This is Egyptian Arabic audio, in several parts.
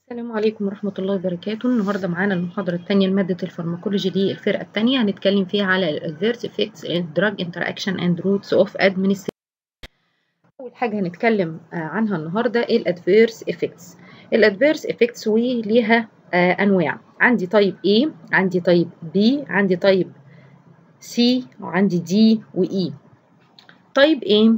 السلام عليكم ورحمة الله وبركاته النهاردة معانا المحاضرة التانية لمادة الفارماكولوجي دي الفرقة التانية هنتكلم فيها على ال Adverse Effects in Drug Interaction and Routes of Administration أول حاجة هنتكلم عنها النهاردة ال Adverse Effects ال Adverse Effects وليها أنواع عندي طيب A عندي طيب B عندي طيب C وعندي D و E طيب A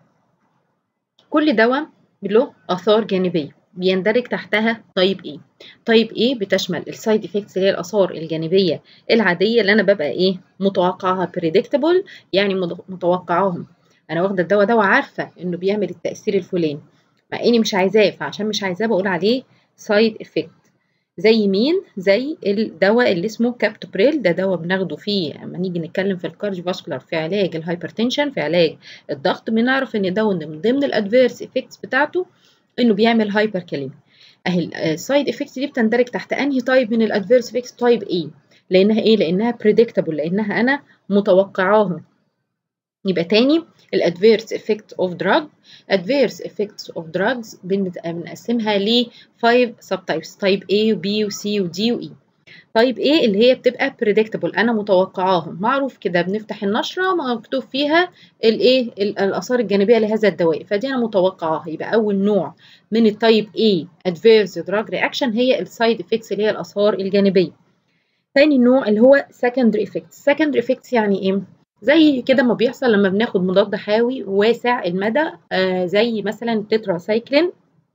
كل دواء له آثار جانبية بيندرج تحتها طيب ايه طيب ايه بتشمل السايد افكتس اللي هي الاثار الجانبيه العاديه اللي انا ببقى ايه متوقعها بريدكتبل يعني متوقعاهم انا واخده الدواء ده وعارفه انه بيعمل التاثير الفلاني مع اني مش عايزاه فعشان مش عايزاه بقول عليه سايد افكت زي مين زي الدواء اللي اسمه كابتوبريل ده دواء بناخده فيه لما نيجي نتكلم في الكارديوفاسكولار في علاج الهايبرتنشن في علاج الضغط بنعرف ان ده من ضمن الادفيرس افكتس بتاعته انه بيعمل هايبر كاليمي اهي السايد افكتس دي بتندرج تحت انهي تايب من الادفيرس افكتس تايب ايه لانها ايه لانها بريدكتابل لانها انا متوقعاها يبقى تاني الادفيرس افكت اوف دراج ادفيرس افكتس اوف دراجز بنقسمها ل 5 سب تايبس تايب A و B و C و D و E طيب ايه اللي هي بتبقى predictable انا متوقعاهم معروف كده بنفتح النشره مكتوب فيها الايه الاثار الجانبيه لهذا الدواء فدي انا متوقعاها يبقى اول نوع من التايب A adverse drug reaction هي السايد افكتس اللي هي الاثار الجانبيه تاني نوع اللي هو secondary effects secondary effects يعني ايه زي كده ما بيحصل لما بناخد مضاد حيوي واسع المدى آه زي مثلا تتراسايكلين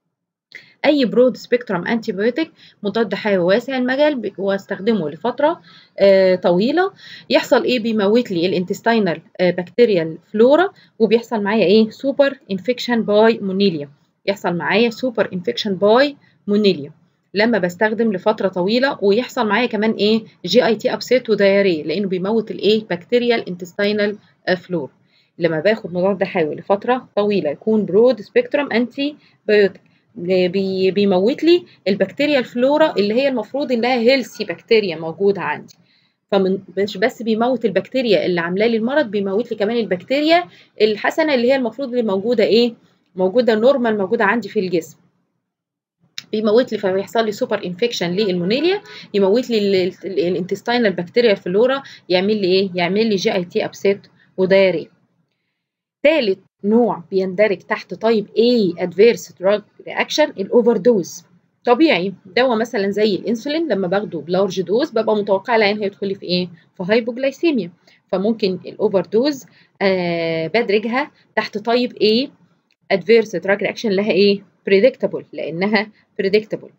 اي برود سبيكترم انتي بايوتيك مضاد حيوي واسع المجال واستخدمه لفتره آه طويله يحصل ايه بيموت لي الانتستينال آه بكتيريال فلورا وبيحصل معايا ايه سوبر انفكشن باي مونيليا يحصل معايا سوبر انفكشن باي مونيليا لما بستخدم لفتره طويله ويحصل معايا كمان ايه جي اي تي ابسيت ودياريه لانه بيموت الايه بكتيريال انتستينال فلور لما باخد مضاد حيوي لفتره طويله يكون برود سبيكترم انتي بايوتيك بي بيموت لي البكتيريا الفلورا اللي هي المفروض انها هيلثي بكتيريا موجوده عندي فمن مش بس بيموت البكتيريا اللي عامله لي المرض بيموت لي كمان البكتيريا الحسنه اللي هي المفروض اللي موجوده ايه موجوده نورمال موجوده عندي في الجسم بيموت لي فبيحصل لي سوبر انفكشن للمونيليا يموت لي الانتستينال بكتيريا الفلورا يعمل لي ايه يعمل لي جي اي تي ابسيت ودايريا ثالث نوع بيندرج تحت طيب A adverse drug reaction الاوفر دوز طبيعي دواء مثلا زي الانسولين لما باخده بلارج دوز ببقى متوقعه العين هيدخل لي في ايه في هايبوجلايسيميا فممكن الاوفر دوز آه بدرجها تحت طيب A adverse drug reaction لها ايه predictable لانها predictable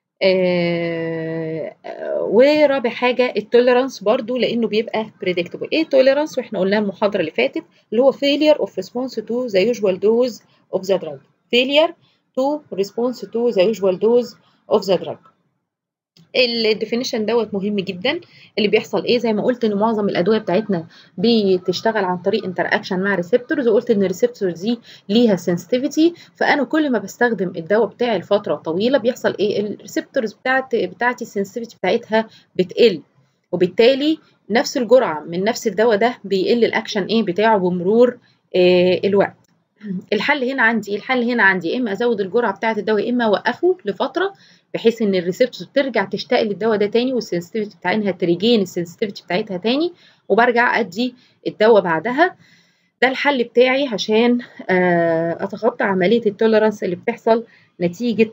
آه ورابع حاجه التوليرانس برضو لانه بيبقى بريدكتبل ايه التوليرانس واحنا قلناها المحاضره اللي فاتت اللي هو failure of response to the usual dose of the drug failure to response to the usual dose of the drug الديفينيشن دوت مهم جدا اللي بيحصل ايه زي ما قلت ان معظم الادويه بتاعتنا بتشتغل عن طريق انتر اكشن مع ريسبتورز وقلت ان الريسبتورز دي ليها سنسيتيفيتي فانا كل ما بستخدم الدواء بتاعي لفتره طويله بيحصل ايه الريسبتورز بتاعت بتاعتي السنسيتيفيتي بتاعتها بتقل وبالتالي نفس الجرعه من نفس الدواء ده بيقل الاكشن ايه بتاعه بمرور إيه الوقت الحل هنا عندي الحل هنا عندي اما ازود الجرعه بتاعه الدواء اما اوقفه لفتره بحيث ان الريسبتورز بترجع تشتاق للدواء ده تاني والسنسيتيفيتي بتاعتها تريجين السنسيتيفيتي بتاعتها تاني وبرجع ادي الدواء بعدها ده الحل بتاعي عشان اتخطى عمليه التوليرانس اللي بتحصل نتيجه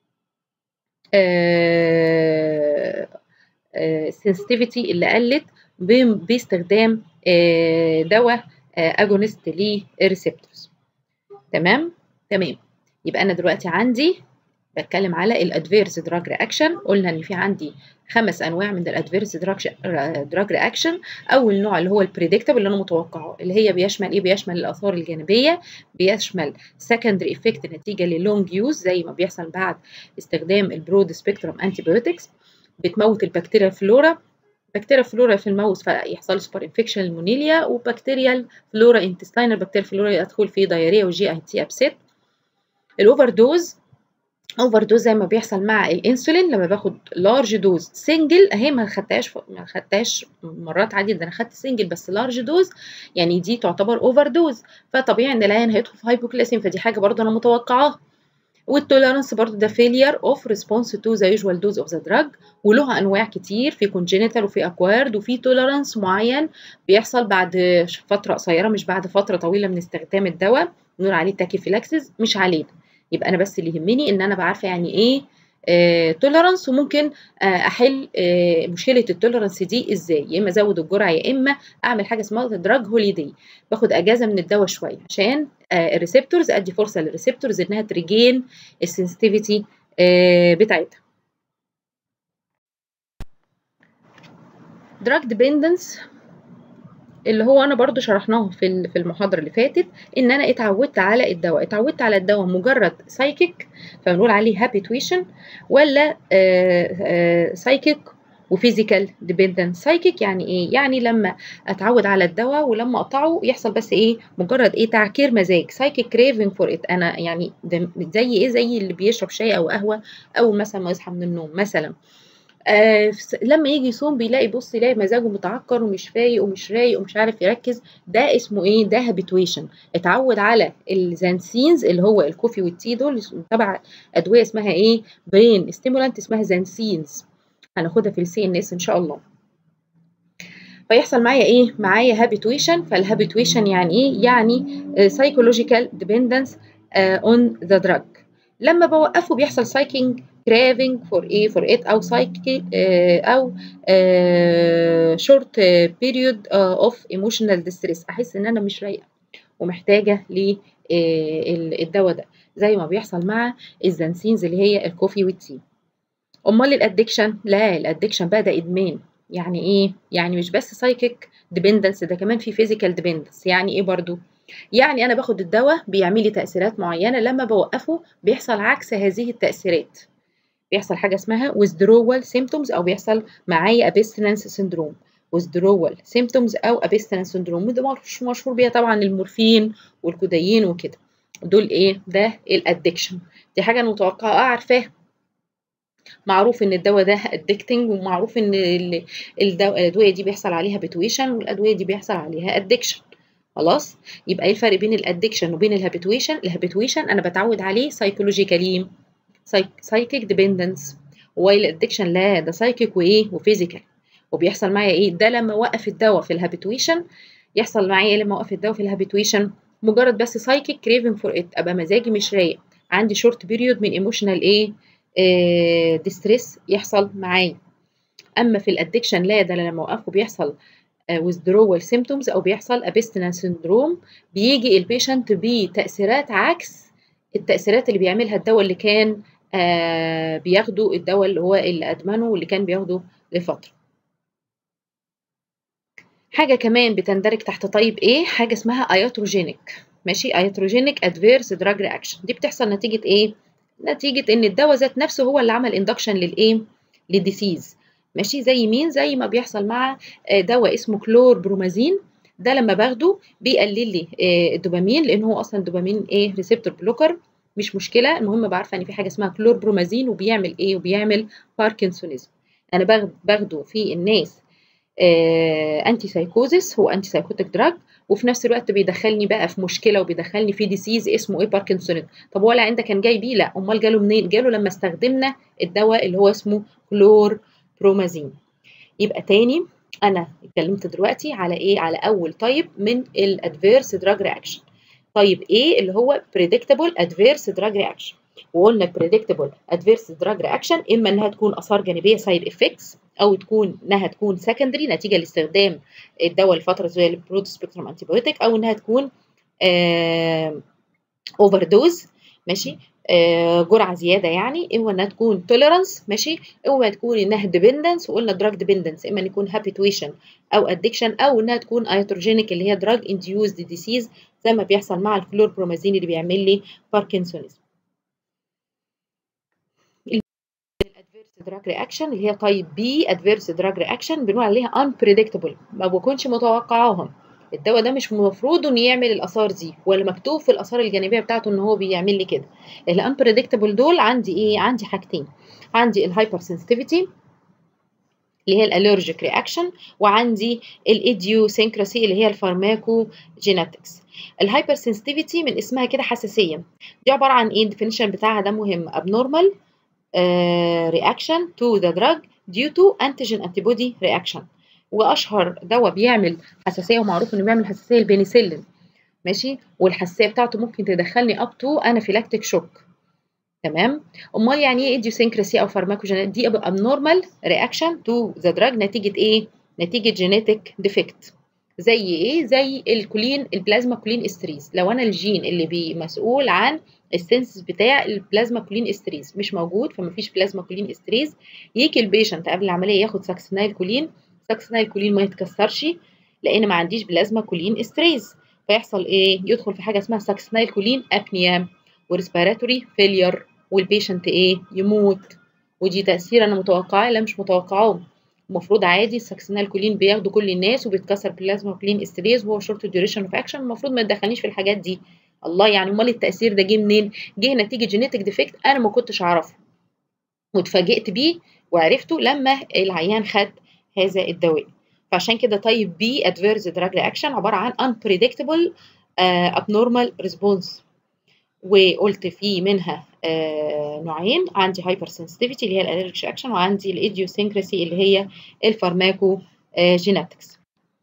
السنسيتيفيتي اللي قلت باستخدام دواء اجونست للريسبتورز تمام تمام يبقى انا دلوقتي عندي بتكلم على الادفيرس دراج رياكشن قلنا ان في عندي خمس انواع من الادفيرس دراج رياكشن اول نوع اللي هو البريدكتبل اللي انا متوقعه اللي هي بيشمل ايه بيشمل الاثار الجانبيه بيشمل سكندري افكت نتيجه للونج يوز زي ما بيحصل بعد استخدام البرود سبيكترم انتي بايوتكس بتموت البكتيريا فلورا بكتيريا فلورا في الماوس فيحصل سوبر انفكشن المونيليا وبكتيريا فلورا انتستينال بكتيريا فلورا يدخل في دايريا وجي اي تي ابسيت الاوفر دوز اوفر دوز زي ما بيحصل مع الانسولين لما باخد لارج دوز سنجل اهي ما خدتهاش ما خدتهاش مرات عادي ده انا خدت سنجل بس لارج دوز يعني دي تعتبر اوفر دوز فطبيعي ان العيان هيدخل في هايبوكلاسيم فدي حاجه برضه انا متوقعاها والتوليرانس برضو ده failure of response to the usual dose of the drug وله انواع كتير في congenital وفي acquired وفي tolerance معين بيحصل بعد فتره قصيره مش بعد فتره طويله من استخدام الدواء نقول عليه تاكيفيلاكسيس مش علينا يبقى انا بس اللي يهمني ان انا بعرفه يعني ايه توليرانس وممكن آه احل آه مشكله التوليرانس دي ازاي يا اما ازود الجرعه يا اما اعمل حاجه اسمها دراج هوليدي باخد اجازه من الدواء شويه عشان آه الريسبتورز ادي فرصه للريسبتورز انها تريجين السنسيتيفيتي بتاعتها دراج ديبندنس اللي هو انا برضو شرحناه في في المحاضره اللي فاتت ان انا اتعودت على الدواء اتعودت على الدواء مجرد سايكيك فبنقول عليه هابيتويشن ولا سايكيك وفيزيكال ديبندنت سايكيك يعني ايه يعني لما اتعود على الدواء ولما اقطعه يحصل بس ايه مجرد ايه تعكير مزاج سايكيك كريفنج فور ات انا يعني زي ايه زي اللي بيشرب شاي او قهوه اول مثلا ما يصحى من النوم مثلا آه لما يجي يصوم بيلاقي بص يلاقي مزاجه متعكر ومش فايق ومش رايق ومش عارف يركز ده اسمه ايه ده هابيتويشن اتعود على الزانسينز اللي هو الكوفي والتي دول تبع ادويه اسمها ايه برين ستيمولانت اسمها زانسينز هناخدها في السي ان اس ان شاء الله فيحصل معايا ايه معايا هابيتويشن فالهابيتويشن يعني ايه يعني سايكولوجيكال ديبندنس اون ذا دراج لما بوقفه بيحصل سايكينج craving for ايه for it او psychic او short period of emotional distress احس ان انا مش رايقه ومحتاجه للدواء ده زي ما بيحصل مع الزنسينز اللي هي الكوفي والتي امال الادكشن لا الادكشن بقى ده ادمان يعني ايه يعني مش بس سايكيك ديبندنس ده كمان في فيزيكال ديبندنس يعني ايه برضو يعني انا باخد الدواء بيعمل لي تاثيرات معينه لما بوقفه بيحصل عكس هذه التاثيرات بيحصل حاجه اسمها withdrawal symptoms او بيحصل معايا abstinence syndrome withdrawal symptoms او abstinence syndrome وده مش مشهور بيها طبعا المورفين والكودايين وكده دول ايه ده الادكشن دي حاجه انا متوقعه عارفاها معروف ان الدواء ده ادكتنج ومعروف ان الادويه دي بيحصل عليها بتويشن والادويه دي بيحصل عليها ادكشن خلاص يبقى ايه الفرق بين الادكشن وبين الهابيتويشن الهابيتويشن انا بتعود عليه سايكولوجيكالي سايكيك ديبندنس وايل الادكشن لا ده سايكيك وايه وفيزيكال وبيحصل معايا ايه ده لما اوقف الدواء في الهابيتويشن يحصل معايا ايه لما اوقف الدواء في الهابيتويشن مجرد بس سايكيك كريفنج فور ات ابقى مزاجي مش رايق عندي شورت بيريود من ايموشنال ايه آه ديستريس يحصل معايا اما في الادكشن لا ده لما اوقفه بيحصل withdrawal symptoms او بيحصل abstinence syndrome بيجي البيشنت بتاثيرات عكس التاثيرات اللي بيعملها الدواء اللي كان آه بياخده الدواء اللي هو اللي ادمنه واللي كان بياخده لفتره حاجه كمان بتندرج تحت طيب ايه حاجه اسمها اياتروجينيك ماشي اياتروجينيك ادفيرس دراج رياكشن دي بتحصل نتيجه ايه نتيجه ان الدواء ذات نفسه هو اللي عمل اندكشن للايه للديسيز ماشي زي مين زي ما بيحصل مع دواء اسمه كلور برومازين ده لما باخده بيقلل لي الدوبامين لان هو اصلا الدوبامين ايه ريسبتور بلوكر مش مشكله المهم بعرف ان في حاجه اسمها كلور برومازين وبيعمل ايه وبيعمل باركنسونيزم انا باخده في الناس آه انتي سايكوزيس هو انتي سايكوتيك دراج وفي نفس الوقت بيدخلني بقى في مشكله وبيدخلني في ديسيز اسمه ايه باركنسونيزم طب هو العين ده كان جاي بيه لا امال جاله منين جاله لما استخدمنا الدواء اللي هو اسمه كلور برومازين يبقى تاني انا اتكلمت دلوقتي على ايه على اول طيب من الادفيرس دراج رياكشن طيب ايه اللي هو predictable adverse drug reaction وقلنا predictable adverse drug reaction اما انها تكون اثار جانبيه side effects او تكون انها تكون secondary نتيجه لاستخدام الدواء لفتره زي البرود سبيكتروم انتيبيوتيك او انها تكون اوفر دوز ماشي آه جرعه زياده يعني اما انها تكون tolerance ماشي اما تكون انها dependence وقلنا drug dependence اما ان يكون habituation او addiction او انها تكون iatrogenic اللي هي drug induced disease زي ما بيحصل مع الكلور برومازين اللي بيعمل لي باركنسونيزم الادفيرس دراج رياكشن اللي هي طيب بي ادفيرس دراج رياكشن بنقول عليها unpredictable ما بكونش متوقعاهم الدواء ده مش المفروض انه يعمل الاثار دي ولا مكتوب في الاثار الجانبيه بتاعته ان هو بيعمل لي كده الانبريدكتبل دول عندي ايه عندي حاجتين عندي الهايبر سنسيتيفيتي اللي هي الالرجيك رياكشن وعندي الايديوسينكراسي اللي هي الفارماكو جينetics الهايبر سنسيتيفيتي من اسمها كده حساسيه دي عباره عن ايه الديفينيشن بتاعها ده مهم abnormal uh, reaction to the drug due to antigen antibody reaction واشهر دواء بيعمل حساسيه ومعروف انه بيعمل حساسيه البنسلين ماشي والحساسيه بتاعته ممكن تدخلني اب تو انافيلاكتيك شوك تمام امال يعني ايه ايديوسينكراسي او فارماكوجينيت دي abnormal reaction to the drug نتيجه ايه نتيجه جينيتك ديفكت زي ايه زي الكولين البلازما كولين استريز لو انا الجين اللي بي مسؤول عن السنسس بتاع البلازما كولين استريز مش موجود فمفيش بلازما كولين استريز يجي البيشنت قبل العمليه ياخد ساكسينايل كولين ساكسينايل كولين ما يتكسرش لان ما عنديش بلازما كولين استريز فيحصل ايه يدخل في حاجه اسمها ساكسينايل كولين ابنيا وريسبيراتوري فيلير والبيشنت ايه يموت ودي تاثير انا متوقعاه لا مش متوقعاه المفروض عادي الساكسينال كولين بياخدوا كل الناس وبيتكسر بلازما كولين استريز وهو شورت ديوريشن اوف اكشن المفروض ما تدخلنيش في الحاجات دي الله يعني امال التاثير ده جه منين جه نتيجه جينيتك ديفكت انا ما كنتش اعرفه واتفاجئت بيه وعرفته لما العيان خد هذا الدواء فعشان كده طيب بي ادفيرس دراج رياكشن عباره عن unpredictable uh, abnormal response وقلت في منها آه نوعين عندي هايبر سنسيتيفيتي اللي هي الالرجيك رياكشن وعندي الايديوسينكراسي اللي هي الفارماكو آه جينetics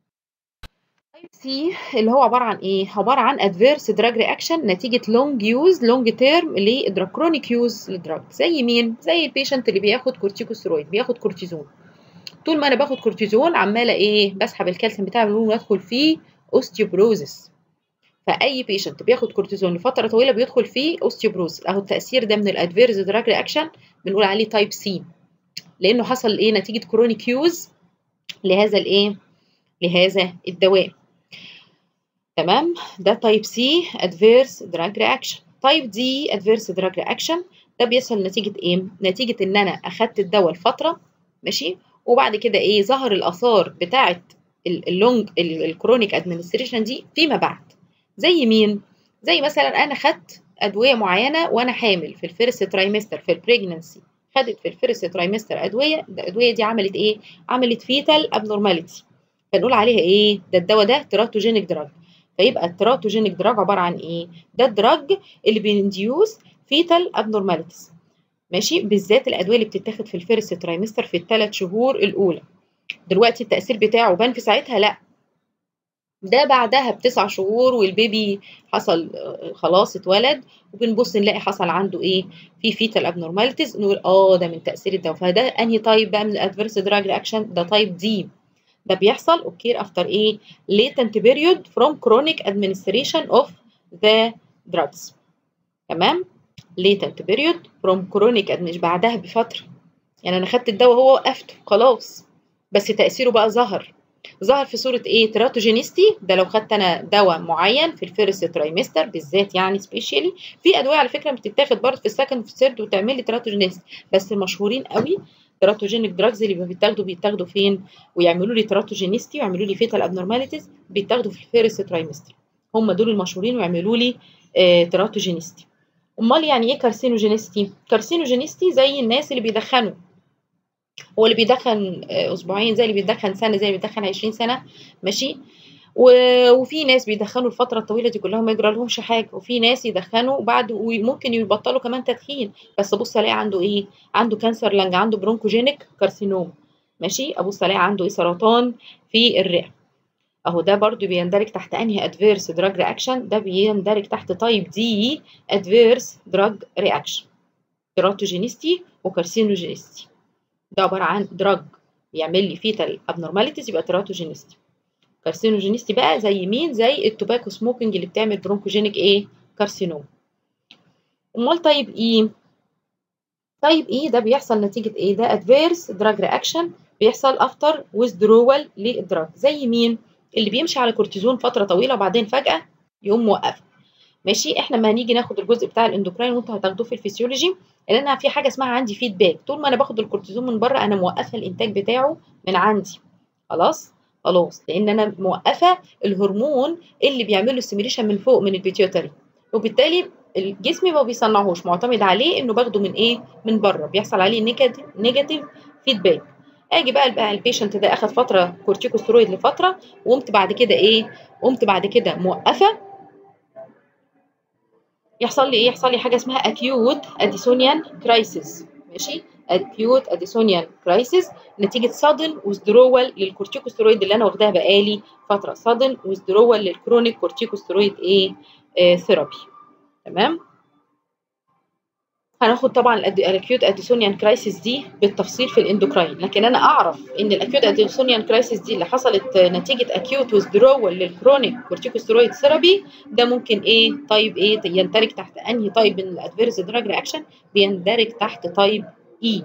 تايب سي اللي هو عباره عن ايه عباره عن ادفيرس دراج رياكشن نتيجه لونج يوز لونج تيرم لدراج كرونيك يوز للدراج زي مين زي البيشنت اللي بياخد كورتيكوستيرويد بياخد كورتيزون طول ما انا باخد كورتيزون عماله ايه بسحب الكالسيوم بتاعي وادخل فيه اوستيوبروزس فاي بيشنت بياخد كورتيزون لفتره طويله بيدخل فيه اوستيوبروز اهو التاثير ده من الادفيرز دراج رياكشن بنقول عليه تايب سي لانه حصل ايه نتيجه كرونيك يوز لهذا الايه لهذا الدواء تمام ده تايب سي ادفيرس دراج رياكشن تايب دي ادفيرس دراج رياكشن ده بيحصل نتيجه ايه نتيجه ان انا اخدت الدواء لفتره ماشي وبعد كده ايه ظهر الاثار بتاعه اللونج الكرونيك ادمنستريشن دي فيما بعد زي مين زي مثلا انا خدت ادويه معينه وانا حامل في الفيرست ترايمستر في البريجننسي خدت في الفيرست ترايمستر ادويه الادويه دي عملت ايه عملت فيتال ابنورماليتي فنقول عليها ايه ده الدواء ده تراتوجينيك دراج فيبقى التراتوجينيك دراج عباره عن ايه ده الدراج اللي بينديوس فيتال ابنورماليتيز ماشي بالذات الادويه اللي بتتاخد في الفيرست ترايمستر في الثلاث شهور الاولى دلوقتي التاثير بتاعه بان في ساعتها لا ده بعدها بتسع شهور والبيبي حصل خلاص اتولد وبنبص نلاقي حصل عنده ايه في فيتال ابنورماليتيز نقول اه ده من تاثير الدواء فده انهي تايب بقى من الادفيرس دراج رياكشن ده تايب دي ده بيحصل اوكي افتر ايه latent period from chronic administration of the drugs تمام latent period from chronic مش بعدها بفتره يعني انا خدت الدواء هو وقفته خلاص بس تاثيره بقى ظهر ظهر في صوره ايه تراتوجينيستي ده لو خدت انا دواء معين في الفيرست ترايمستر بالذات يعني سبيشالي في ادويه على فكره بتتاخد برضه في السكند في الثيرد وتعمل لي تراتوجينيستي بس المشهورين قوي تراتوجينيك دراجز اللي بيتاخدوا بيتاخدوا فين ويعملوا لي تراتوجينيستي ويعملوا لي فيتال ابنورماليتيز بيتاخدوا في الفيرست ترايمستر هم دول المشهورين ويعملوا لي آه تراتوجينيستي امال يعني ايه كارسينوجينيستي كارسينوجينيستي زي الناس اللي بيدخنوا هو اللي بيدخن اسبوعين زي اللي بيدخن سنه زي اللي بيدخن 20 سنه ماشي وفي ناس بيدخنوا الفتره الطويله دي كلها ما يجرى لهمش حاجه وفي ناس يدخنوا بعد وممكن يبطلوا كمان تدخين بس ابص الاقي عنده ايه عنده كانسر لنج عنده برونكوجينيك كارسينوم ماشي ابص الاقي عنده ايه سرطان في الرئه اهو ده برضو بيندرج تحت انهي ادفيرس دراج رياكشن ده بيندرج تحت تايب دي ادفيرس دراج رياكشن تيراتوجينيستي وكارسينوجينيستي ده عباره عن دراج بيعمل لي فيتال ابنورماليتيز يبقى تيراتوجينيستي كارسينوجينيستي بقى زي مين زي التوباكو سموكينج اللي بتعمل برونكوجينيك ايه كارسينوم امال طيب ايه طيب ايه ده بيحصل نتيجه ايه ده ادفيرس دراج رياكشن بيحصل افتر ويزدرول للدراج زي مين اللي بيمشي على كورتيزون فتره طويله وبعدين فجاه يقوم موقف ماشي احنا ما هنيجي ناخد الجزء بتاع الاندوكراين وانتوا هتاخدوه في الفسيولوجي لان انا في حاجه اسمها عندي فيدباك طول ما انا باخد الكورتيزون من بره انا موقفه الانتاج بتاعه من عندي خلاص خلاص لان انا موقفه الهرمون اللي بيعمل له ستيميليشن من فوق من البيتيوتري وبالتالي الجسم ما بيصنعهوش معتمد عليه انه باخده من ايه من بره بيحصل عليه نيجاتيف فيدباك اجي بقى بقى البيشنت ده اخد فتره كورتيكوستيرويد لفتره وقمت بعد كده ايه قمت بعد كده موقفه يحصل لي ايه يحصل لي حاجه اسمها acute addisonian crisis ماشي acute addisonian crisis نتيجه sudden withdrawal للكورتيكوستيرويد اللي انا واخداها بقالي فتره sudden withdrawal للكرونيك كورتيكوستيرويد ايه آه ثيرابي تمام هناخد طبعا الاكيوت اديسونيان كرايسيس دي بالتفصيل في الاندوكراين لكن انا اعرف ان الاكيوت اديسونيان كرايسيس دي اللي حصلت نتيجه اكيوت ويزدرول للكرونيك كورتيكوستيرويد ثيرابي ده ممكن ايه طيب ايه يندرج تحت انهي طيب من الادفيرس دراج رياكشن بيندرج تحت طيب اي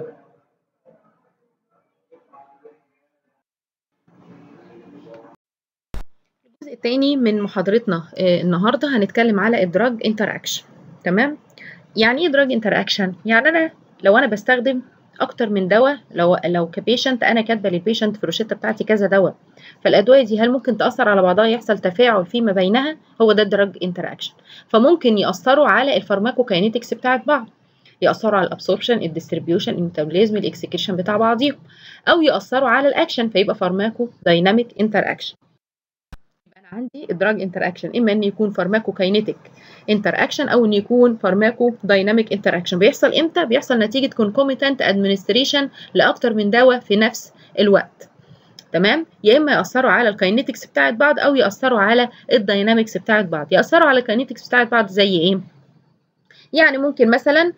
الجزء الثاني من محاضرتنا آه النهارده هنتكلم على الدراج انتر اكشن تمام يعني ايه دراج انتر اكشن يعني انا لو انا بستخدم اكتر من دواء لو لو كبيشنت انا كاتبه للبيشنت في الروشته بتاعتي كذا دواء فالادويه دي هل ممكن تاثر على بعضها يحصل تفاعل فيما بينها هو ده الدراج انتر اكشن فممكن ياثروا على الفارماكوكاينيتكس بتاعت بعض ياثروا على الابسوربشن الديستريبيوشن الميتابوليزم الاكسكريشن بتاع بعضيهم او ياثروا على الاكشن فيبقى فارماكو دايناميك انتر اكشن عندي الدراج انتر اكشن اما ان يكون فارماكو كاينيتيك انتر اكشن او ان يكون فارماكو دايناميك انتر اكشن بيحصل امتى بيحصل نتيجه كونكوميتنت ادمنستريشن لاكتر من دواء في نفس الوقت تمام يا اما ياثروا على الكاينيتكس بتاعت بعض او ياثروا على الداينامكس بتاعت بعض ياثروا على الكاينيتكس بتاعت بعض زي ايه يعني ممكن مثلا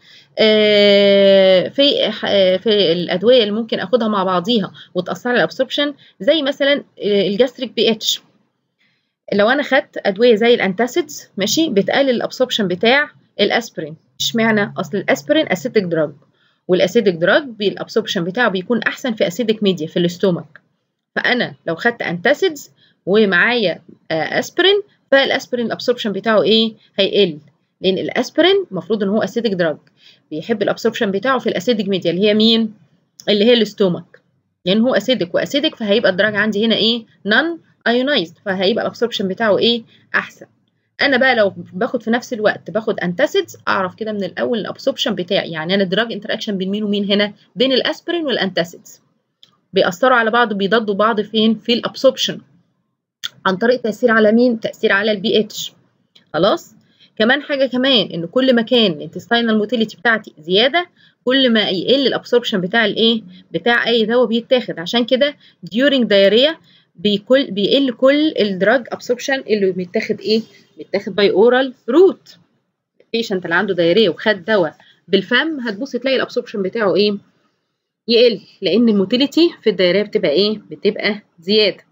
في في الادويه اللي ممكن اخدها مع بعضيها وتاثر على الابسوربشن زي مثلا الجاستريك بي اتش لو انا خدت ادويه زي الانتاسيدز ماشي بتقلل الابسوربشن بتاع الاسبرين اشمعنى اصل الاسبرين اسيتيك دراج والاسيديك دراج الابسوربشن بتاعه بيكون احسن في اسيديك ميديا في الاستومك فانا لو خدت انتاسيدز ومعايا اسبرين فالاسبرين الابسوربشن بتاعه ايه هيقل لان الاسبرين المفروض ان هو اسيديك دراج بيحب الابسوربشن بتاعه في الاسيديك ميديا اللي هي مين اللي هي الاستومك لان يعني هو اسيديك واسيديك فهيبقى الدراج عندي هنا ايه نون ايونايزد فهيبقى الابسوربشن بتاعه ايه احسن انا بقى لو باخد في نفس الوقت باخد انتاسيدز اعرف كده من الاول الابسوربشن بتاعي يعني انا الدراج انتر اكشن بين مين ومين هنا بين الاسبرين والانتاسيدز بيأثروا على بعض بيضادوا بعض فين في الابسوربشن عن طريق تأثير على مين تأثير على البي اتش خلاص كمان حاجه كمان ان كل ما كان الانتستينال موتيليتي بتاعتي زياده كل ما يقل الابسوربشن بتاع الايه بتاع اي دواء بيتاخد عشان كده during diarrhea بيكل بيقل كل الدراج ابسوربشن اللي بيتاخد ايه بيتاخد باي اورال روت البيشنت اللي عنده دايريه وخد دواء بالفم هتبص تلاقي الابسوربشن بتاعه ايه يقل لان الموتيليتي في الدايريه بتبقى ايه بتبقى زياده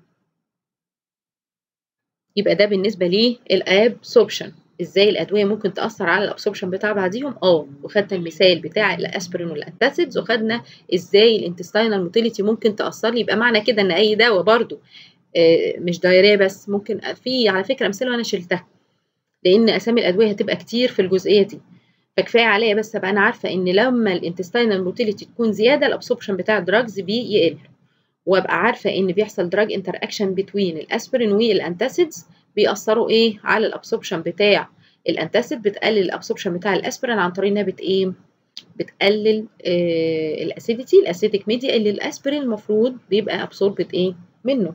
يبقى ده بالنسبه للابسوربشن ازاي الادويه ممكن تاثر على الابسوربشن بتاع بعضيهم اه وخدنا المثال بتاع الاسبرين والانتاسيدز وخدنا ازاي الانتستينال موتيليتي ممكن تاثر لي يبقى معنى كده ان اي دواء برضو آه مش دايريه بس ممكن في على فكره امثله وانا شلتها لان اسامي الادويه هتبقى كتير في الجزئيه دي فكفايه عليا بس ابقى انا عارفه ان لما الانتستينال موتيليتي تكون زياده الابسوربشن بتاع الدراجز بيقل وابقى عارفه ان بيحصل دراج انتر اكشن بتوين الاسبرين والانتاسيدز بيأثروا ايه على الابسوربشن بتاع الانتاسيد بتقلل الابسوربشن بتاع الاسبرين عن طريق انها بت ايه بتقلل آه الاسيديتي الاسيديك ميديا اللي الاسبرين المفروض بيبقى ابسوربت ايه منه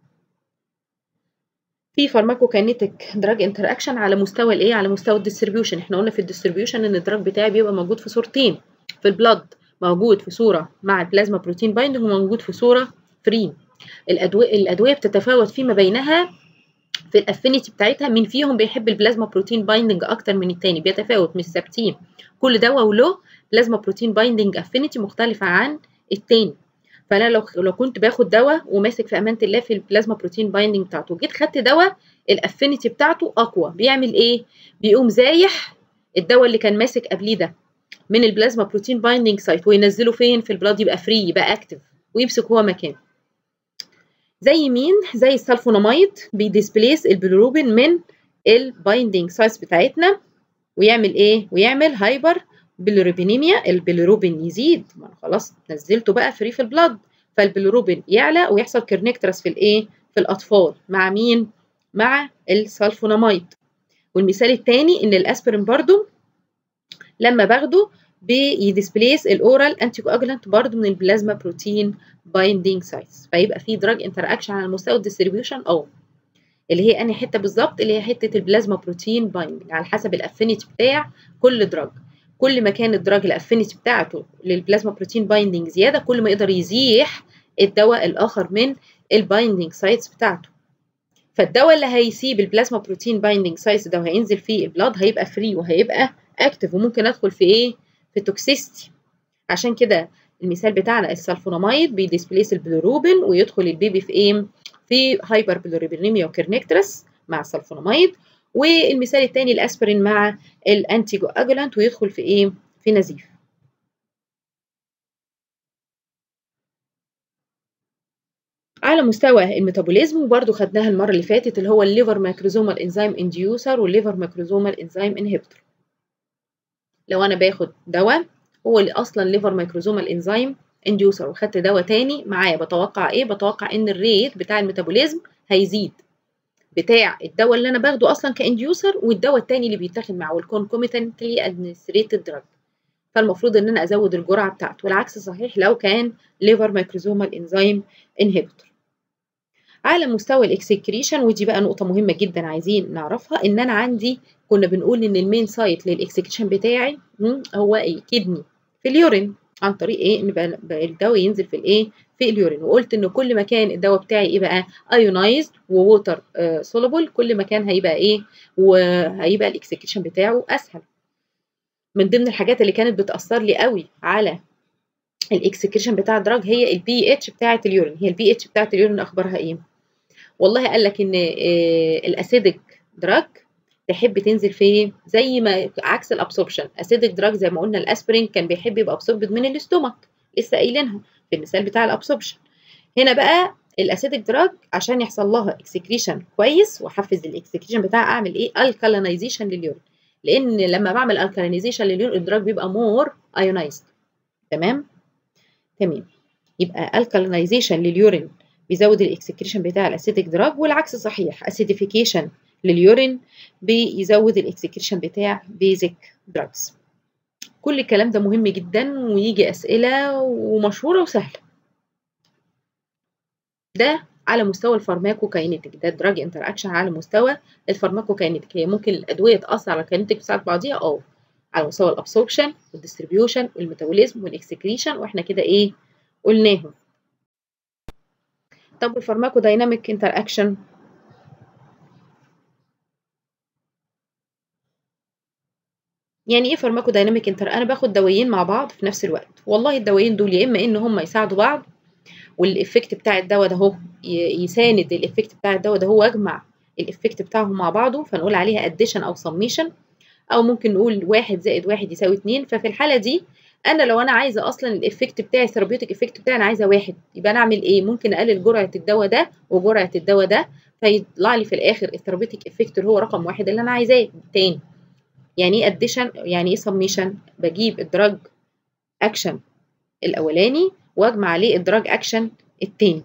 في فارماكوكاينيتيك دراج انتر اكشن على مستوى الايه على مستوى الديستريبيوشن احنا قلنا في الديستريبيوشن ان الدراج بتاعي بيبقى موجود في صورتين في البلاد موجود في صوره مع البلازما بروتين بايندنج وموجود في صوره فري الادويه الادويه بتتفاوت فيما بينها في الافينيتي بتاعتها مين فيهم بيحب البلازما بروتين بايندنج اكتر من التاني بيتفاوت مش ثابتين كل دواء وله بلازما بروتين بايندنج افينيتي مختلفه عن التاني فانا لو لو كنت باخد دواء وماسك في امانه الله في البلازما بروتين بايندنج بتاعته جيت خدت دواء الافينيتي بتاعته اقوى بيعمل ايه بيقوم زايح الدواء اللي كان ماسك قبليه ده من البلازما بروتين بايندنج سايت وينزله فين في البلاد يبقى فري يبقى اكتف ويمسك هو مكانه زي مين زي السلفوناميد بيديسبليس البيلروبين من البايندنج سايتس بتاعتنا ويعمل ايه ويعمل هايبر بيلروبينيميا البيلروبين يزيد ما انا خلاص نزلته بقى فري في البلاد فالبيلروبين يعلى ويحصل كرنكترس في الايه في الاطفال مع مين مع السلفوناميد والمثال الثاني ان الاسبرين برضو لما باخده بيديسبليس الاورال انتي كواجولانت برضه من البلازما بروتين بايندينج سايتس فيبقى في دراج انتر اكشن على مستوى الديستريبيوشن اه اللي هي انهي حته بالظبط اللي هي حته البلازما بروتين بايندينج على حسب الافينيتي بتاع كل دراج كل ما كان الدراج الافينيتي بتاعته للبلازما بروتين بايندينج زياده كل ما يقدر يزيح الدواء الاخر من البايندينج سايتس بتاعته فالدواء اللي هيسيب البلازما بروتين بايندينج سايتس ده وهينزل فيه البلاد هيبقى فري وهيبقى اكتف وممكن ادخل في ايه في توكسيستي عشان كده المثال بتاعنا السلفوناميد بيديسبليس البلوروبين ويدخل البيبي في ايه في هايبر بلوريبينيميا وكيرنكترس مع السلفوناميد والمثال الثاني الاسبرين مع الانتي اجولانت ويدخل في ايه في نزيف على مستوى الميتابوليزم وبرده خدناها المره اللي فاتت اللي هو الليفر ماكروزومال انزيم انديوسر والليفر ماكروزومال انزيم انهبيتور لو انا باخد دواء هو اللي اصلا ليفر مايكروزومال انزيم انديوسر وخدت دواء تاني معايا بتوقع ايه بتوقع ان الريت بتاع الميتابوليزم هيزيد بتاع الدواء اللي انا باخده اصلا كانديوسر والدواء التاني اللي بيتاخد معاه والكونكوميتنتلي ادمنستريتد دراج فالمفروض ان انا ازود الجرعه بتاعته والعكس صحيح لو كان ليفر مايكروزومال انزيم انهبيتور على مستوى الاكسكريشن ودي بقى نقطه مهمه جدا عايزين نعرفها ان انا عندي كنا بنقول ان المين سايت للاكسكريشن بتاعي هو الكدني في اليورين عن طريق ايه ان بقى الدواء ينزل في الايه في اليورين وقلت ان كل ما كان الدواء بتاعي ايه بقى ايونايزد وووتر سولوبل كل ما كان هيبقى ايه وهيبقى الاكسكريشن بتاعه اسهل من ضمن الحاجات اللي كانت بتاثر لي قوي على الاكسكريشن بتاع الدراج هي البي اتش بتاعه اليورين هي البي اتش بتاعه اليورين اخبارها ايه والله قال لك ان الاسيدك دراج تحب تنزل في زي ما عكس الابسوربشن اسيدك دراج زي ما قلنا الاسبرين كان بيحب يبقى ابسوربد من الاستومك لسه قايلينها في المثال بتاع الابسوربشن هنا بقى الاسيدك دراج عشان يحصل لها اكسكريشن كويس واحفز الاكسكريشن بتاعها اعمل ايه الكالينايزيشن لليورين لان لما بعمل الكالينايزيشن لليورين الدراج بيبقى مور ايونايزد تمام تمام يبقى الكالينايزيشن لليورين بيزود الاكسكريشن بتاع الاسيدك دراج والعكس صحيح اسيديفيكيشن لليورين بيزود الاكسكريشن بتاع بيزك دراجز كل الكلام ده مهم جدا ويجي اسئله ومشهوره وسهله ده على مستوى الفارماكوكاينيتيك ده دراج انتر اكشن على مستوى الفارماكوكاينيتيك هي ممكن الادويه تاثر على الكاينيتيك بتاعت بعضيها اه على مستوى الابسوربشن والديستريبيوشن والميتابوليزم والاكسكريشن واحنا كده ايه قلناهم طب الفارماكو دايناميك انتر اكشن يعني ايه فارماكو دايناميك انتر انا باخد دوايين مع بعض في نفس الوقت والله الدوايين دول يا اما ان هم يساعدوا بعض والافكت بتاع الدواء ده هو يساند الافكت بتاع الدواء ده هو يجمع الافكت بتاعهم مع بعضه فنقول عليها اديشن او سميشن او ممكن نقول واحد زائد واحد يساوي اتنين ففي الحاله دي انا لو انا عايزه اصلا الافكت بتاعي الثيرابيوتيك افكت بتاعي انا عايزه واحد يبقى انا اعمل ايه ممكن اقلل جرعه الدواء ده وجرعه الدواء ده فيطلع لي في الاخر الثيرابيوتيك افكت اللي هو رقم واحد اللي انا عايزاه تاني يعني ايه اديشن يعني ايه سميشن بجيب الدراج اكشن الاولاني واجمع عليه الدراج اكشن التاني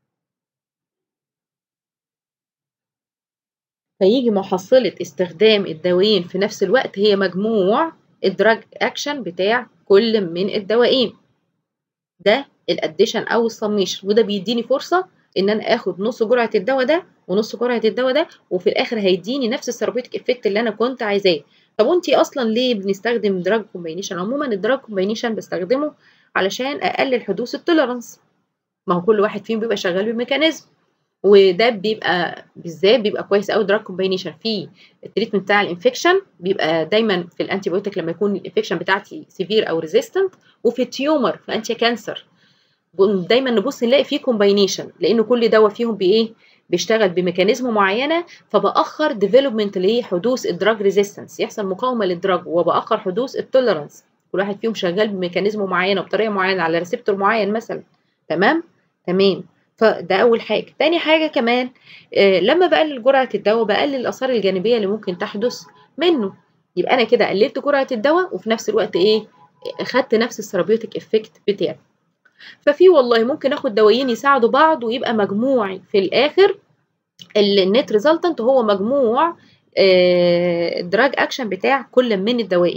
فيجي محصلة استخدام الدوايين في نفس الوقت هي مجموع الدراج اكشن بتاع كل من الدوايين ده الاديشن او السميشن وده بيديني فرصة ان انا اخد نص جرعة الدواء ده ونص جرعة الدواء ده وفي الاخر هيديني نفس الثيرابيوتيك افكت اللي انا كنت عايزاه طب وانتي اصلا ليه بنستخدم دراج كومباينيشن عموما الدراج كومباينيشن بستخدمه علشان اقلل حدوث التوليرانس ما هو كل واحد فيهم بيبقى شغال بميكانيزم وده بيبقى بالذات بيبقى كويس قوي دراج كومباينيشن في التريتمنت بتاع الانفكشن بيبقى دايما في الانتي بايوتيك لما يكون الانفكشن بتاعتي سيفير او ريزيستنت وفي التيومر في انتي كانسر دايما نبص نلاقي فيه كومباينيشن لان كل دواء فيهم بايه بيشتغل بميكانيزم معينه فباخر ديفلوبمنت لحدوث الدراج ريزيستنس يحصل مقاومه للدراج وباخر حدوث التوليرانس كل واحد فيهم شغال بميكانيزم معينه وبطريقه معينه على ريسبتور معين مثلا تمام تمام فده اول حاجه تاني حاجه كمان آه لما بقلل جرعه الدواء بقلل الاثار الجانبيه اللي ممكن تحدث منه يبقى انا كده قللت جرعه الدواء وفي نفس الوقت ايه خدت نفس الثيرابيوتيك افكت بتاعي ففي والله ممكن اخد دوايين يساعدوا بعض ويبقى مجموع في الاخر النت ريزلتنت هو مجموع الدراج اكشن بتاع كل من الدوايين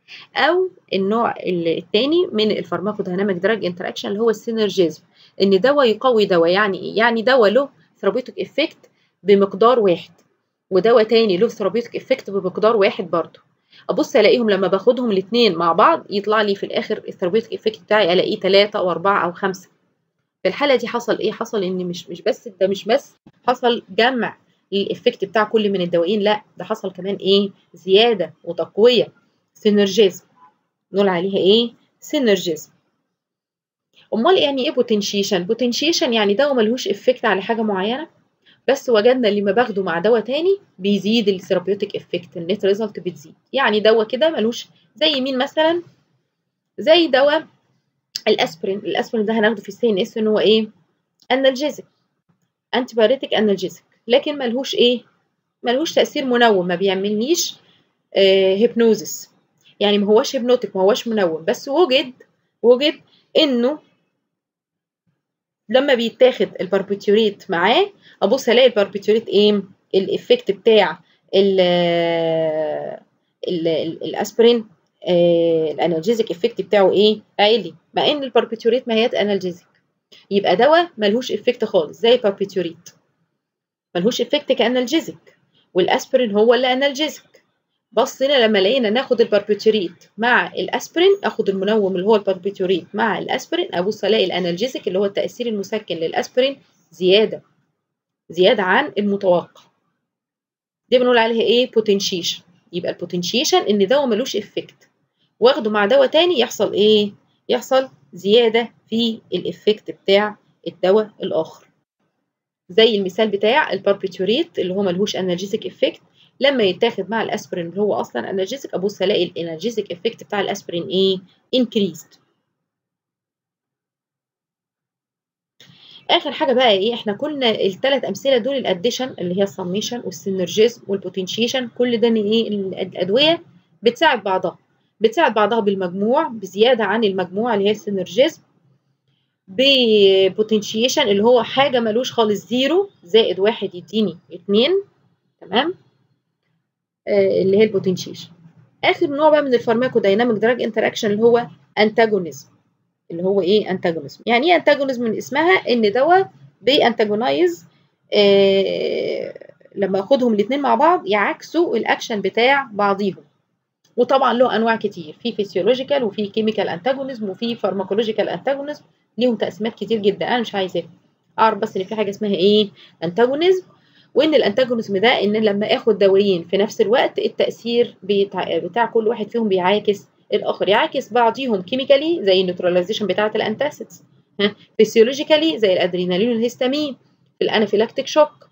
او النوع الثاني من الفارماكوديناميك دراج انتراكشن اللي هو السينرجيزم ان دواء يقوي دواء يعني ايه يعني دواء له ثيرابيوتيك افكت بمقدار واحد ودواء تاني له ثيرابيوتيك افكت بمقدار واحد برضه ابص الاقيهم لما باخدهم الاثنين مع بعض يطلع لي في الاخر الثيرابيوتيك افكت بتاعي الاقيه 3 او 4 او 5 في الحاله دي حصل ايه حصل ان مش مش بس ده مش بس حصل جمع للافكت بتاع كل من الدوايين لا ده حصل كمان ايه زياده وتقويه سينرجيزم نقول عليها ايه سينرجيزم امال يعني ايه بوتنشيشن بوتنشيشن يعني دواء ملهوش افكت على حاجه معينه بس وجدنا اللي ما باخده مع دواء تاني بيزيد الثيرابيوتيك افكت النت ريزلت بتزيد يعني دواء كده ملوش زي مين مثلا زي دواء الاسبرين الاسبرين ده هناخده في السي ان اس ان هو ايه انالجيزك انتي بايريتك انالجيزك لكن ملهوش ايه ملهوش تاثير منوم ما بيعملنيش آه هيبنوزس يعني ما هوش هيبنوتيك ما هوش منوم بس وجد وجد انه لما بيتاخد الباربيتوريت معاه ابص الاقي الباربيتوريت ايه الافكت بتاع ال ال الاسبرين آه الانالجيزك افكت بتاعه ايه عالي مع ان الباربيتوريت ما هي انالجيزك يبقى دواء ملهوش افكت خالص زي الباربيتوريت ملهوش افكت كانالجيزك والاسبرين هو اللي انالجيزك بصينا لما لقينا ناخد الباربيتوريت مع الاسبرين اخد المنوم اللي هو الباربيتوريت مع الاسبرين ابص الاقي الانالجيزك اللي هو التاثير المسكن للاسبرين زياده زياده عن المتوقع دي بنقول عليها ايه بوتنشيشن يبقى البوتنشيشن ان دواء ملوش افكت واخده مع دواء تاني يحصل ايه يحصل زياده في الافكت بتاع الدواء الاخر زي المثال بتاع الباربيتوريت اللي هو ملهوش انالجيزك افكت لما يتاخد مع الاسبرين اللي هو اصلا انالجيزك ابص الاقي الانالجيزك افكت بتاع الاسبرين ايه انكريزد اخر حاجه بقى ايه احنا قلنا الثلاث امثله دول الاديشن اللي هي السميشن والسينرجيزم والبوتنشيشن كل ده ان ايه الادويه بتساعد بعضها بتساعد بعضها بالمجموع بزياده عن المجموع اللي هي السينرجيزم ببوتنشيشن اللي هو حاجه ملوش خالص زيرو زائد واحد يديني اتنين تمام آه اللي هي البوتنشيشن اخر نوع بقى من الفارماكو دايناميك دراج انتراكشن اللي هو انتاجونيزم اللي هو ايه انتاجونيزم يعني ايه انتاجونيزم من اسمها ان دواء بينتاجونايز آه لما اخدهم الاثنين مع بعض يعكسوا الاكشن بتاع بعضيهم وطبعا له انواع كتير في فيسيولوجيكال وفي كيميكال انتاجونيزم وفي فارماكولوجيكال انتاجونيزم ليهم تقسيمات كتير جدا انا مش عايزاها اعرف بس ان في حاجه اسمها ايه انتاجونيزم وان الانتاجونيزم ده ان لما اخد دوايين في نفس الوقت التاثير بتاع, بتاع كل واحد فيهم بيعاكس الاخر يعاكس بعضيهم كيميكالي زي النيوتراليزيشن بتاعه الانتاسيدز فيسيولوجيكالي زي الادرينالين والهستامين في الانافيلاكتيك شوك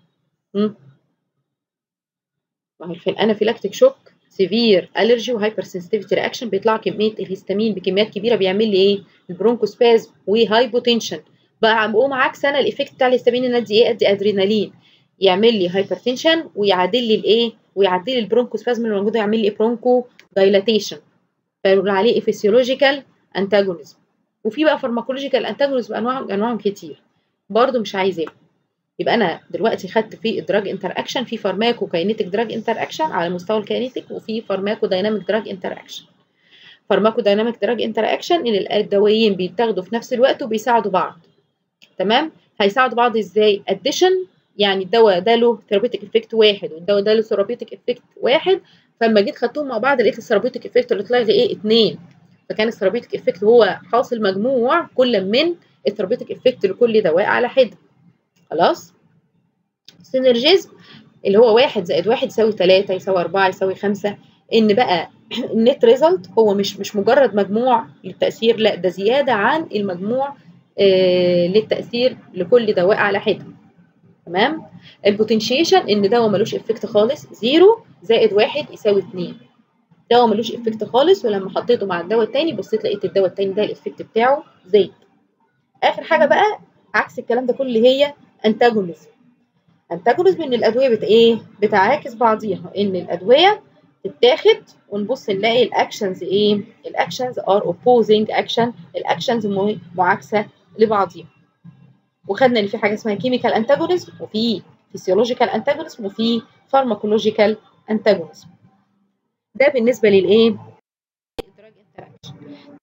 في الانافيلاكتيك شوك سيفير الرجي وهايبر سنسيتيفيتي رياكشن بيطلع كميه الهستامين بكميات كبيره بيعمل لي ايه البرونكوسبازم وهايبوتنشن بقى بقوم عكس انا الايفكت بتاع الهستامين ان ادي ايه ادي ادرينالين يعمل لي هايبرتنشن ويعدل لي الايه ويعدل لي البرونكوسبازم اللي موجوده يعمل لي برونكو دايلاتيشن فنقول عليه فيسيولوجيكال انتاجونيزم وفي بقى فارماكولوجيكال انتاجونيزم انواع انواعهم كتير برضه مش عايزاه يبقى انا دلوقتي خدت في الدراج انتر اكشن في فارماكو كاينيتيك دراج انتر اكشن على مستوى الكاينيتيك وفي فارماكو دايناميك دراج انتر اكشن فارماكو دايناميك دراج انتر اكشن ان الدوايين بيتاخدوا في نفس الوقت وبيساعدوا بعض تمام هيساعدوا بعض ازاي اديشن يعني الدواء ده له ثيرابيوتيك افكت واحد والدواء ده له ثيرابيوتيك افكت واحد فلما جيت خدتهم مع بعض لقيت الثيرابيوتيك افكت اللي طلع لي ايه اتنين فكان الثيرابيوتيك افكت هو حاصل مجموع كل من الثيرابيوتيك افكت لكل دواء على حده خلاص سينرجيزم اللي هو واحد زائد واحد يساوي تلاتة يساوي أربعة يساوي خمسة إن بقى النت ريزلت هو مش مش مجرد مجموع للتأثير لا ده زيادة عن المجموع آه للتأثير لكل دواء على حدة تمام البوتنشيشن إن دواء ملوش إفكت خالص زيرو زائد واحد يساوي اتنين دواء ملوش إفكت خالص ولما حطيته مع الدواء التاني بصيت لقيت الدواء التاني ده الإفكت بتاعه زايد آخر حاجة بقى عكس الكلام ده كله هي انتاجونيزم انتاجونيزم ان الادويه بت ايه بتعاكس بعضيها ان الادويه تتاخد ونبص نلاقي الاكشنز ايه الاكشنز ار اوبوزنج اكشن الاكشنز معاكسه لبعضيها وخدنا ان في حاجه اسمها كيميكال انتاجونيزم وفي فيسيولوجيكال انتاجونيزم وفي فارماكولوجيكال انتاجونيزم ده بالنسبه للايه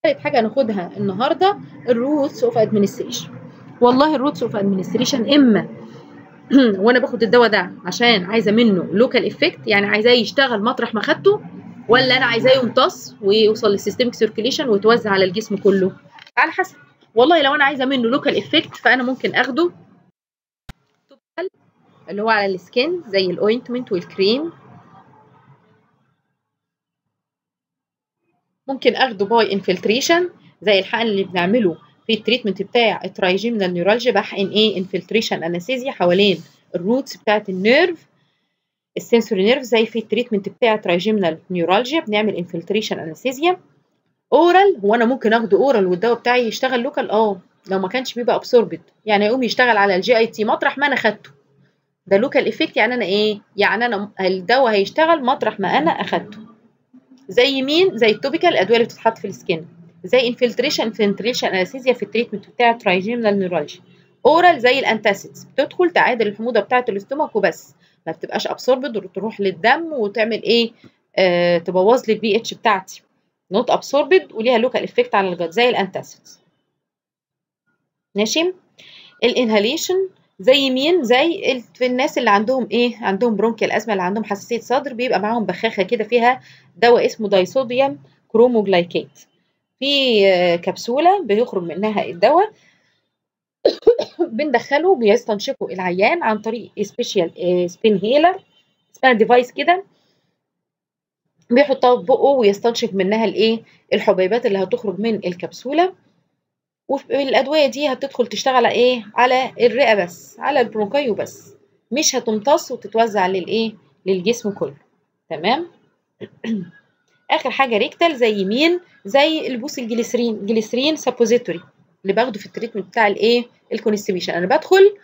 ثالث حاجه هناخدها النهارده الروتس اوف ادمنستريشن والله الروتس اوف ادمنستريشن اما وانا باخد الدواء ده عشان عايزه منه لوكال افكت يعني عايزاه يشتغل مطرح ما خدته ولا انا عايزاه يمتص ويوصل للسيستميك سيركيليشن ويتوزع على الجسم كله على حسب والله لو انا عايزه منه لوكال افكت فانا ممكن اخده اللي هو على السكين زي الاوينتمنت والكريم ممكن اخده باي انفلتريشن زي الحقن اللي بنعمله في التريتمنت بتاع الترايجيمنال نيورالجيا بحقن ايه انفلتريشن انستيزيا حوالين الروتس بتاعت النيرف السنسوري نيرف زي في التريتمنت بتاع ترايجيمنال نيورالجيا بنعمل انفلتريشن انستيزيا اورال هو انا ممكن اخده اورال والدواء بتاعي يشتغل لوكال اه لو ما كانش بيبقى ابسوربد يعني يقوم يشتغل على الجي اي تي مطرح ما انا خدته ده لوكال افكت يعني انا ايه يعني انا الدواء هيشتغل مطرح ما انا اخدته زي مين زي التوبيكال الادويه اللي بتتحط في السكين زي انفلتريشن انفلتريشن انستيزيا في التريتمنت بتاع ترايجيمنال نيورالجيا اورال زي الانتاسيدز بتدخل تعادل الحموضه بتاعه الاستومك وبس ما بتبقاش ابسوربد وتروح للدم وتعمل ايه آه تبوظ لي البي اتش بتاعتي نوت ابسوربد وليها لوكال افكت على الجلد زي الانتاسيدز ماشي الانهاليشن زي مين زي في الناس اللي عندهم ايه عندهم برونكيال ازمه اللي عندهم حساسيه صدر بيبقى معاهم بخاخه كده فيها دواء اسمه دايصوديوم كروموجلايكيت في كبسوله بيخرج منها الدواء بندخله بيستنشقه العيان عن طريق سبيشال سبين هيلر اسمها ديفايس كده بيحطها في بقه ويستنشق منها الايه الحبيبات اللي هتخرج من الكبسوله والادويه دي هتدخل تشتغل على ايه على الرئه بس على البرونكايو بس مش هتمتص وتتوزع للايه للجسم كله تمام اخر حاجه ريكتال زي مين زي البوس الجليسرين جليسرين سابوزيتوري اللي باخده في التريتمنت بتاع الايه الكونستيبيشن انا بدخل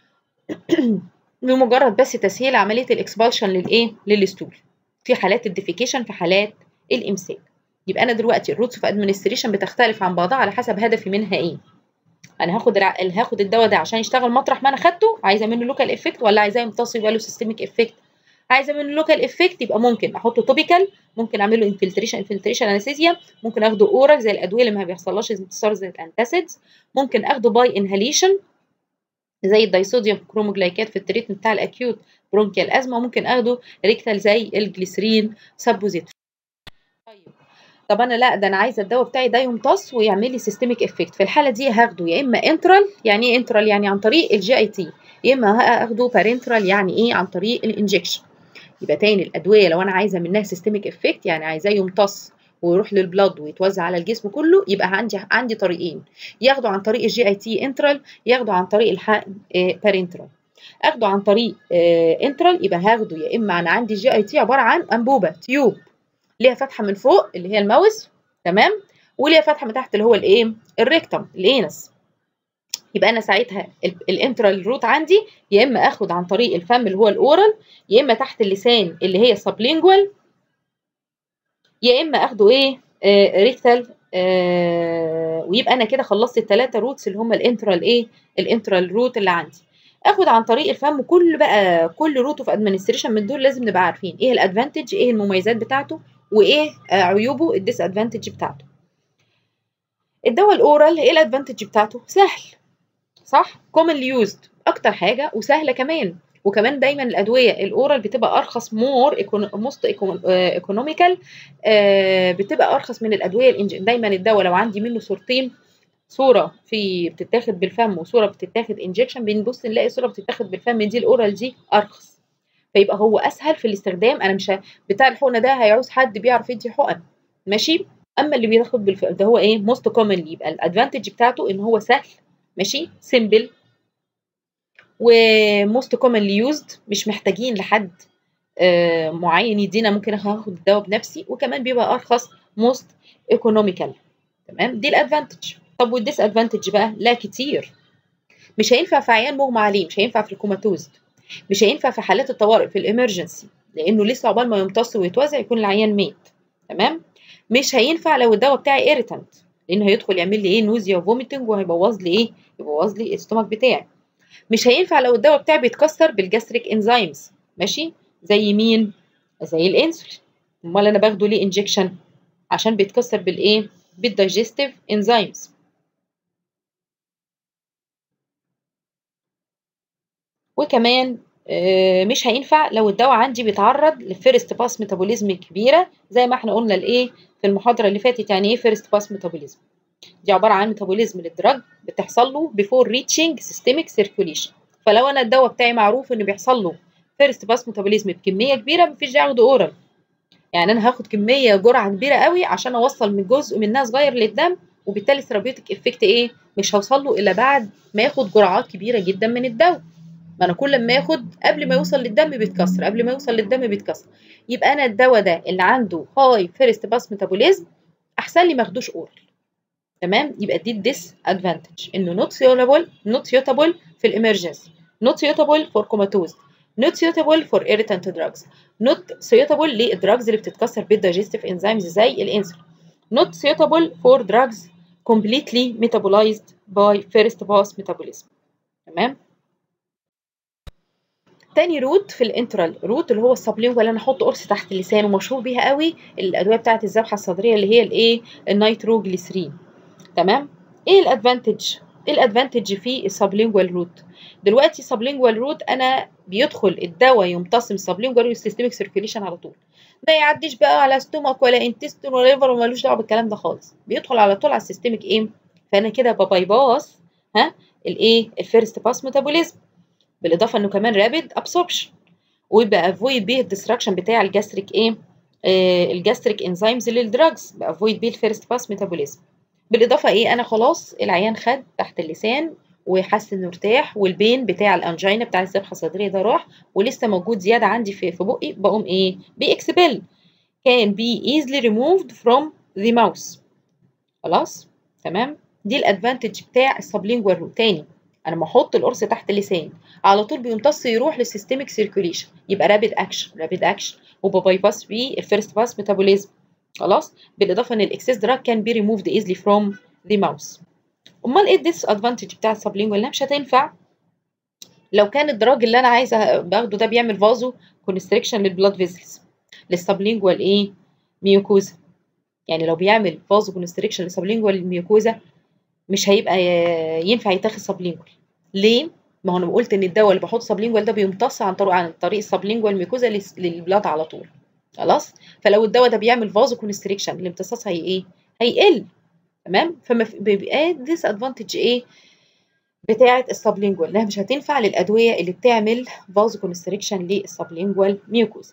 بمجرد بس تسهيل عمليه الاكسبالشن للايه للستول في حالات الديفيكيشن في حالات الامساك يبقى انا دلوقتي الروتس اوف ادمنستريشن بتختلف عن بعضها على حسب هدفي منها ايه انا هاخد الع... هاخد الدواء ده عشان يشتغل مطرح ما انا خدته عايزه منه لوكال افكت ولا عايزاه يمتص يبقى له سيستميك افكت عايزه منه لوكال افكت يبقى ممكن احطه توبيكال ممكن اعمل له انفلتريشن انفلتريشن انستيزيا ممكن اخده اورال زي الادويه اللي ما بيحصلهاش انتصار زي الانتاسيدز ممكن اخده باي انهاليشن زي الدايصوديوم كروموجلايكات في التريتمنت بتاع الاكيوت برونكيال ازمه ممكن اخده ريكتال زي الجليسرين سابوزيتور طيب طب انا لا ده انا عايزه الدواء بتاعي ده يمتص ويعمل لي سيستميك افكت في الحاله دي هاخده يا اما انترال يعني ايه انترال يعني عن طريق الجي اي تي يا اما هاخده بارنترال يعني ايه عن طريق الانجكشن يبقى تاني الادويه لو انا عايزه منها سيستميك افكت يعني عايزاه يمتص ويروح للبلاد ويتوزع على الجسم كله يبقى عندي عندي طريقين ياخدوا عن طريق الجي اي تي انترال ياخدوا عن طريق الحقن بارنترال اخده عن طريق انترال يبقى هاخده يا اما انا عندي الجي اي تي عباره عن انبوبه تيوب ليها فتحه من فوق اللي هي الماوس تمام وليها فتحه من تحت اللي هو الايه الريكتم الانس يبقى انا ساعتها الانترال روت عندي يا اما اخد عن طريق الفم اللي هو الاورال يا اما تحت اللسان اللي هي السبلينجوال يا اما اخده ايه آه ريكتال آه ويبقى انا كده خلصت الثلاثه روتس اللي هم الانترال ايه الانترال روت اللي عندي اخد عن طريق الفم كل بقى كل روت اوف ادمنستريشن من دول لازم نبقى عارفين ايه الادفانتج ايه المميزات بتاعته وايه عيوبه الديس ادفانتج بتاعته الدواء الاورال ايه الادفانتج بتاعته سهل صح كومنلي يوزد اكتر حاجه وسهله كمان وكمان دايما الادويه الاورال بتبقى ارخص مور موست ايكونوميكال بتبقى ارخص من الادويه الانجن دايما الدواء لو عندي منه صورتين صوره في بتتاخد بالفم وصوره بتتاخد انجكشن بنبص نلاقي صوره بتتاخد بالفم دي الاورال دي ارخص فيبقى هو اسهل في الاستخدام انا مش ه... بتاع الحقنه ده هيعوز حد بيعرف يدي حقن ماشي اما اللي بياخد بالف... ده هو ايه موست كومنلي يبقى الادفانتج بتاعته ان هو سهل ماشي سيمبل وموست كومنلي يوزد مش محتاجين لحد آه معين يدينا ممكن هاخد الدواء بنفسي وكمان بيبقى ارخص موست ايكونوميكال تمام دي الادفانتج طب والديس ادفانتج بقى لا كتير مش هينفع في عيان مغمى عليه مش هينفع في الكوماتوز مش هينفع في حالات الطوارئ في الامرجنسي لانه لسه عقبال ما يمتص ويتوزع يكون العيان ميت تمام مش هينفع لو الدواء بتاعي ايريتانت لانه هيدخل يعمل لي ايه نوزيا وفوميتنج وهيبوظ لي ايه يبوظ لي الاستومك بتاعي مش هينفع لو الدواء بتاعي بيتكسر بالجاستريك انزيمز ماشي زي مين زي الانسولين امال انا باخده ليه انجكشن عشان بيتكسر بالايه بالdigestive enzymes وكمان مش هينفع لو الدواء عندي بيتعرض لفيرست باس ميتابوليزم كبيره زي ما احنا قلنا الايه في المحاضره اللي فاتت يعني ايه فيرست باس ميتابوليزم دي عباره عن ميتابوليزم للدراج بتحصل له بيفور ريتشنج سيستميك سيركوليشن فلو انا الدواء بتاعي معروف ان بيحصل له فيرست باس ميتابوليزم بكميه كبيره مفيش داعي اخده اورال يعني انا هاخد كميه جرعه كبيره قوي عشان اوصل من جزء منها صغير للدم وبالتالي الثيرابيوتيك افكت ايه مش هوصل له الا بعد ما ياخد جرعات كبيره جدا من الدواء ما انا كل ما ياخد قبل ما يوصل للدم بيتكسر قبل ما يوصل للدم بيتكسر يبقى انا الدواء ده اللي عنده هاي فيرست باس ميتابوليزم احسن لي ما اخدوش اورال تمام يبقى دي الديس ادفانتج انه نوت سيوتابل نوت سيوتابل في الامرجنسي نوت سيوتابل فور كوماتوز نوت سيوتابل فور irritant دراجز نوت سيوتابل للدراجز اللي بتتكسر بالدايجستيف انزيمز زي الانسولين نوت سيوتابل فور دراجز completely metabolized by first pass metabolism تمام تاني روت في الانترال روت اللي هو السبلينجوال اللي انا احط قرص تحت اللسان ومشهور بيها قوي الادويه بتاعه الذبحه الصدريه اللي هي الايه النيتروجليسرين تمام ايه الادفانتج ايه الادفانتج في السبلينجوال روت دلوقتي سبلينجوال روت انا بيدخل الدواء يمتص من السبلينجوال والسيستميك سيركيوليشن على طول ما يعديش بقى على ستومك ولا انتستين ولا ليفر ومالوش دعوه بالكلام ده خالص بيدخل على طول على السيستميك ايه فانا كده بباي باس ها الايه الفيرست باس ميتابوليزم بالاضافه انه كمان رابيد ابسوربشن ويبقى افويد بيه الديستراكشن بتاع الجاستريك ايه آه الجاستريك انزيمز للدراجز بافويد بيه الفيرست باس ميتابوليزم بالاضافه ايه انا خلاص العيان خد تحت اللسان وحس انه ارتاح والبين بتاع الانجينا بتاع الذبحه الصدريه ده راح ولسه موجود زياده عندي في في بقي بقوم ايه بيكسبل can be easily removed from the mouth خلاص تمام دي الادفانتج بتاع السبلينجوال روت تاني انا لما احط القرص تحت اللسان على طول بيمتص يروح للسيستميك سيركوليشن يبقى رابيد اكشن رابيد اكشن وباي باس بيه الفيرست باس ميتابوليزم خلاص بالاضافه ان الاكسس دراج كان بي ريموفد ايزلي فروم ذا ماوس امال ايه الديس ادفانتج بتاع السبلينجوال مش هتنفع لو كان الدراج اللي انا عايزه باخده ده بيعمل فازو كونستريكشن للبلاد فيزلز للسبلينجوال ايه ميوكوزا يعني لو بيعمل فازو كونستريكشن للسبلينجوال ميوكوزا مش هيبقى ينفع يتاخد سبلينجوال ليه ما هو انا قلت ان الدواء اللي بحط سبلينجوال ده بيمتص عن طريق عن طريق السبلينجوال ميوكوزا للبلاد على طول خلاص فلو الدواء ده بيعمل فازو كونستريكشن الامتصاص هي ايه هيقل تمام فما بيبقى ديس ادفانتج ايه بتاعه السبلينجوال انها مش هتنفع للادويه اللي بتعمل فازو كونستريكشن للسبلينجوال ميوكوزا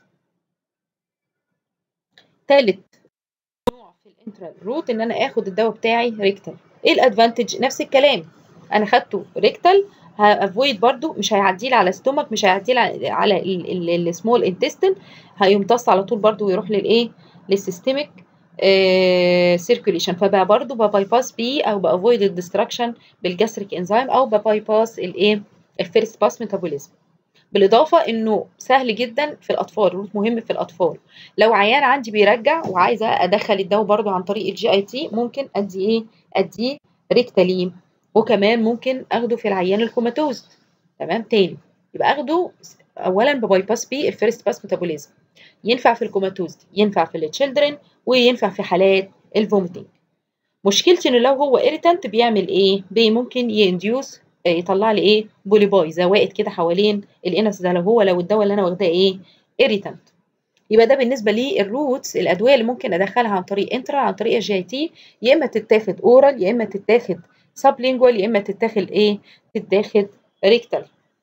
ثالث نوع في الانترال روت ان انا اخد الدواء بتاعي ريكتال ايه الادفانتج نفس الكلام انا خدته ريكتال هافويد برضو مش هيعدي لي على ستومك مش هيعدي لي على السمول انتستين هيمتص على طول برضو ويروح للايه للسيستميك سيركوليشن فبقى برضو بباي باس بيه او بافويد الديستراكشن بالجاستريك انزيم او بباي باس الايه الفيرست باس ميتابوليزم بالاضافه انه سهل جدا في الاطفال روت مهم في الاطفال لو عيان عندي بيرجع وعايزه ادخل الدواء برضو عن طريق الجي اي تي ممكن ادي ايه اديه ريكتالين وكمان ممكن اخده في العيان الكوماتوز تمام تاني يبقى اخده اولا بباي باس بي الفيرست باس ميتابوليزم ينفع في الكوماتوز ينفع في التشيلدرن وينفع في حالات الفوميتنج مشكلتي انه لو هو irritant بيعمل ايه بي ممكن ينديوس يطلع لي ايه بوليباي زوائد كده حوالين الانس ده لو هو لو الدواء اللي انا واخداه ايه irritant يبقى ده بالنسبه لي الروتس الادويه اللي ممكن ادخلها عن طريق انترا عن طريق الجي تي يا اما تتاخد اورال يا اما تتاخد سبلينجوال يا اما تتاخد ايه تتاخد ريكتال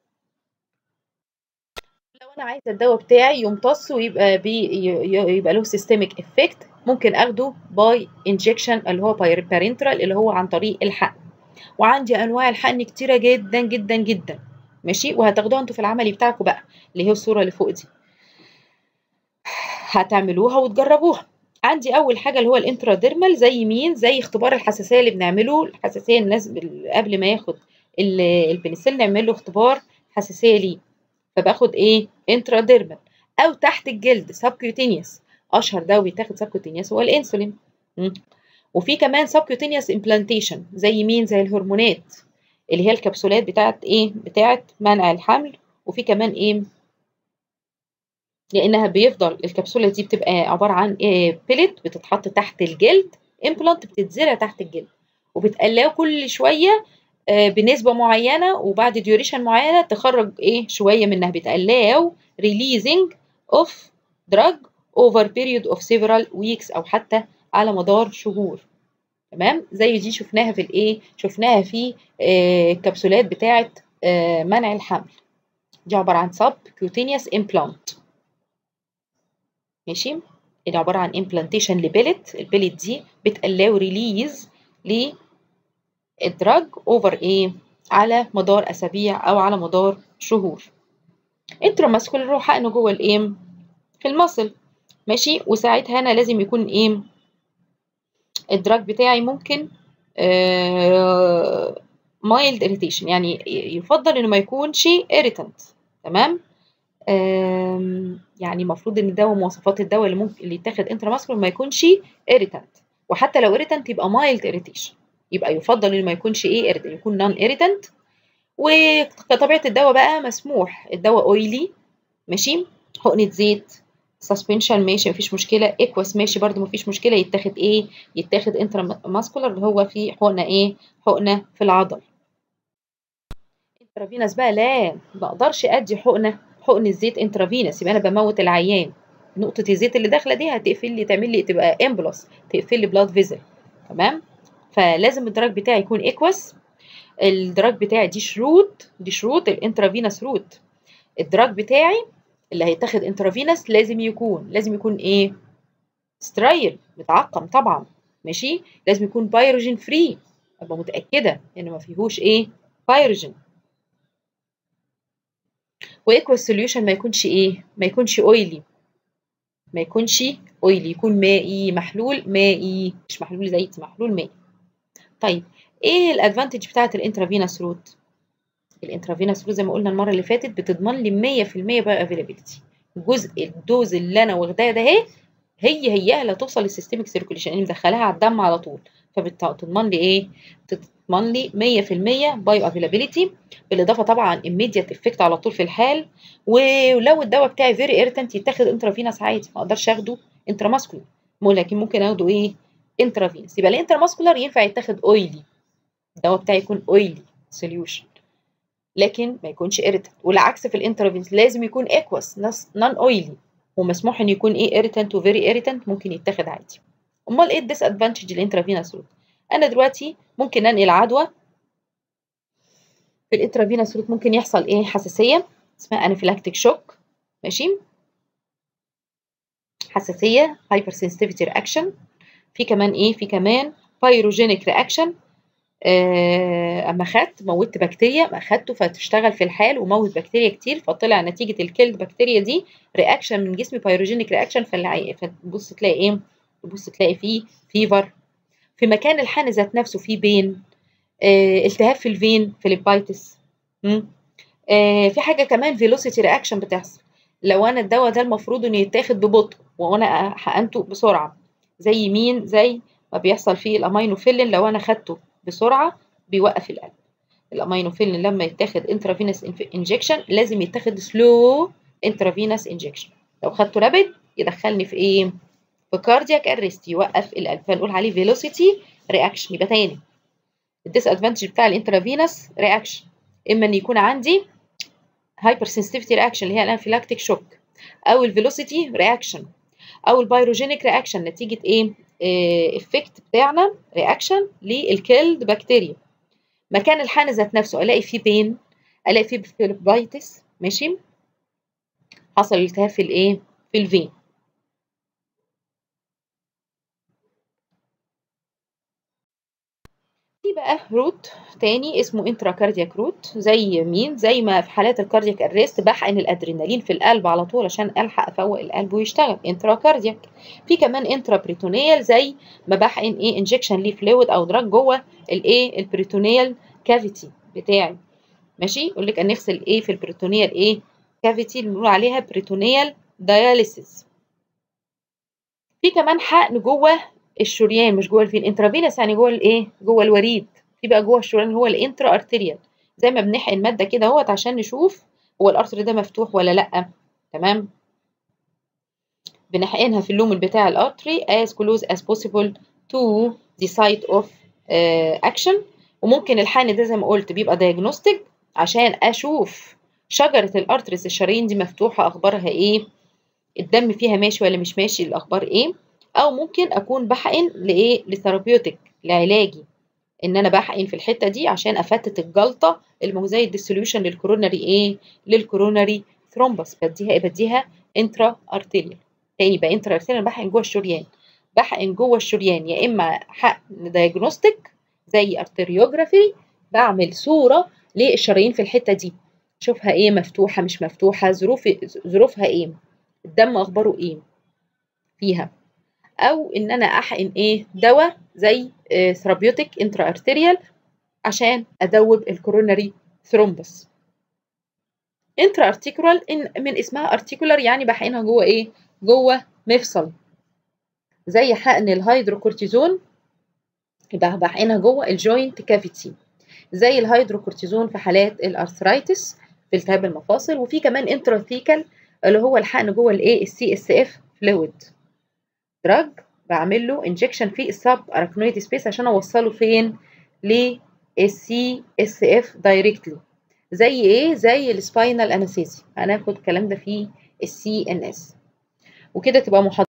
لو انا عايزه الدواء بتاعي يمتص ويبقى بي يبقى له سيستميك افكت ممكن اخده باي انجكشن اللي هو بارنترال اللي هو عن طريق الحقن وعندي انواع الحقن كتيره جدا جدا جدا ماشي وهتاخدوها انتوا في العملي بتاعكم بقى اللي هي الصوره اللي فوق دي هتعملوها وتجربوها عندي اول حاجه اللي هو الانتراديرمال زي مين زي اختبار الحساسيه اللي بنعمله الحساسيه الناس قبل ما ياخد البنسلين نعمل له اختبار حساسيه ليه فباخد ايه انتراديرمال او تحت الجلد سبكيوتينيوس اشهر دواء بيتاخد سبكيوتينيوس هو الانسولين وفي كمان سبكيوتينيوس امبلانتيشن زي مين زي الهرمونات اللي هي الكبسولات بتاعت ايه بتاعت منع الحمل وفي كمان ايه لانها بيفضل الكبسوله دي بتبقى عباره عن إيه بيلت بتتحط تحت الجلد امبلانت بتتزرع تحت الجلد وبتقلاه كل شويه آه، بنسبه معينه وبعد ديوريشن معينه تخرج ايه شويه منها بتقلاه releasing of drug over period of several weeks او حتى على مدار شهور تمام زي دي شفناها في الايه شفناها في آه، الكبسولات بتاعه آه، منع الحمل دي عباره عن subcutaneous implant ماشي اللي عباره عن implantation لبلت البلت دي بتقلاو ريليز للدراج اوفر ايه على مدار اسابيع او على مدار شهور انتراماسكولار هو حقنه جوه الايه في المصل ماشي وساعتها انا لازم يكون ايه الدراج بتاعي ممكن مايلد اريتيشن يعني يفضل انه ما يكونش irritant تمام آم، يعني المفروض ان الدواء مواصفات الدواء اللي ممكن اللي يتاخد انتراماسكولار ما يكونش irritant وحتى لو irritant يبقى مايلد اريتيشن يبقى يفضل انه ما يكونش ايه irritant يكون نون irritant وكطبيعه الدواء بقى مسموح الدواء اويلي ماشي حقنه زيت سسبنشن ماشي مفيش مشكله اكوس ماشي برده مفيش مشكله يتاخد ايه يتاخد انتراماسكولار اللي هو في حقنه ايه حقنه في العضل انترافينس بقى لا ما اقدرش ادي حقنه حقن الزيت انترافينس يبقى انا بموت العيان نقطه الزيت اللي داخله دي هتقفل لي تعمل لي تبقى امبلس تقفل لي بلاد فيزل تمام فلازم الدراج بتاعي يكون اكوس الدراج بتاعي دي شروط دي شروط الانترافينس روت الدراج بتاعي اللي هيتاخد انترافينس لازم يكون لازم يكون ايه سترايل متعقم طبعا ماشي لازم يكون بايروجين فري ابقى متاكده ان ما فيهوش ايه بايروجين وايكوال سوليوشن ما يكونش ايه ما يكونش اويلي ما يكونش اويلي يكون مائي محلول مائي مش محلول زيت محلول مائي طيب ايه الادفانتج بتاعت الانترافينوس روت الانترافينوس روت زي ما قلنا المره اللي فاتت بتضمن لي 100% باي افيلابيلتي جزء الدوز اللي انا واخداها ده اهي هي هي اللي هتوصل للسيستميك سيركوليشن اللي مدخلاها على الدم على طول فبتضمن لي ايه تضمن لي 100% بايو افيلابيلتي بالاضافه طبعا immediate افكت على طول في الحال ولو الدواء بتاعي فيري ايرتنت يتاخد انترافينوس عادي ما اقدرش اخده انتراماسكولار لكن ممكن اخده ايه انترافينوس يبقى الانتراماسكولار ينفع يتاخد اويلي الدواء بتاعي يكون اويلي سوليوشن لكن ما يكونش ايرتنت والعكس في الانترافينوس لازم يكون اكوس نون اويلي ومسموح ان يكون ايه ايرتنت وفيري ايرتنت ممكن يتاخد عادي امال ايه الديس ادفانتج الانترافينوس روت انا دلوقتي ممكن انقل عدوى في الانترافينوس روت ممكن يحصل ايه حساسيه اسمها انافيلاكتيك شوك ماشي حساسيه هايبر سنسيتيفيتي رياكشن في كمان ايه في كمان بايروجينيك رياكشن آه اما خدت موتت بكتيريا ما اخدته فتشتغل في الحال وموت بكتيريا كتير فطلع نتيجه الكيلد بكتيريا دي رياكشن من جسمي بايروجينيك رياكشن فتبص تلاقي ايه تبص تلاقي فيه فيفر في مكان الحقن ذات نفسه فيه بين آه التهاب في الفين فيليبايتس آه في حاجه كمان فيلوسيتي رياكشن بتحصل لو انا الدواء ده المفروض انه يتاخد ببطء وانا حقنته بسرعه زي مين زي ما بيحصل فيه الامينوفيلين لو انا خدته بسرعه بيوقف القلب الامينوفيلين لما يتاخد انترافينوس انجكشن لازم يتاخد سلو انترافينوس انجكشن لو خدته رابد يدخلني في ايه في كاردياك ارست يوقف القلب فنقول عليه فيلوسيتي رياكشن يبقى تاني الديس ادفانتج بتاع الانترافينوس رياكشن اما ان يكون عندي هايبر سنسيتيفيتي رياكشن اللي هي الانفيلاكتيك شوك او الفيلوسيتي رياكشن او البايروجينيك رياكشن نتيجه ايه افكت بتاعنا رياكشن للكيلد بكتيريا مكان الحقن ذات نفسه الاقي فيه بين الاقي فيه فيليبايتس ماشي حصل التهاب في الايه في الفين في بقى روت تاني اسمه انترا كاردياك روت زي مين زي ما في حالات الكاردياك اريست بحقن الادرينالين في القلب على طول عشان الحق افوق القلب ويشتغل انترا كاردياك في كمان انترا بريتونيال زي ما بحقن ايه انجكشن ليه فلويد او دراج جوه الايه البريتونيال كافيتي بتاعي ماشي يقول لك ان نغسل ايه في البريتونيال ايه كافيتي اللي بنقول عليها بريتونيال داياليسيس في كمان حقن جوه الشريان مش جوه الفين انترافينس يعني جوه الايه جوه الوريد في بقى جوه الشريان هو الانترا ارتيريال زي ما بنحقن ماده كده اهوت عشان نشوف هو الارتري ده مفتوح ولا لا تمام بنحقنها في اللومن بتاع الارتري as close as possible to the site of uh, action وممكن الحقن ده زي ما قلت بيبقى diagnostic عشان اشوف شجرة الارتريس الشرايين دي مفتوحة اخبارها ايه الدم فيها ماشي ولا مش ماشي الاخبار ايه او ممكن اكون بحقن لايه لثيرابيوتيك لعلاجي ان انا بحقن في الحته دي عشان افتت الجلطه الموزايد ديسوليوشن للكوروناري ايه للكوروناري ثرومبس بديها ايه بديها انترا ارتيريال تاني بقى انترا ارتيريال بحقن جوه الشريان بحقن جوه الشريان يا اما حقن دايجنوستيك زي ارتريوجرافي بعمل صوره للشرايين في الحته دي شوفها ايه مفتوحه مش مفتوحه ظروف ظروفها ايه الدم اخباره ايه فيها او ان انا احقن ايه دواء زي ثيرابيوتيك انترا ارتيريال عشان ادوب الكوروناري ثرومبس انترا ارتيكولار من اسمها ارتيكولار يعني بحقنها جوه ايه جوه مفصل زي حقن الهيدروكورتيزون يبقى بحقنها جوه الجوينت كافيتي زي الهيدروكورتيزون في حالات الارثرايتس في التهاب المفاصل وفي كمان انتراثيكال اللي هو الحقن جوه الايه السي اس اف فلويد دراج بعمل له انجكشن في السب اراكنويد سبيس عشان اوصله فين للسي اس اف دايركتلي زي ايه زي السباينال انستيزي هناخد الكلام ده في السي ان اس وكده تبقى محاضره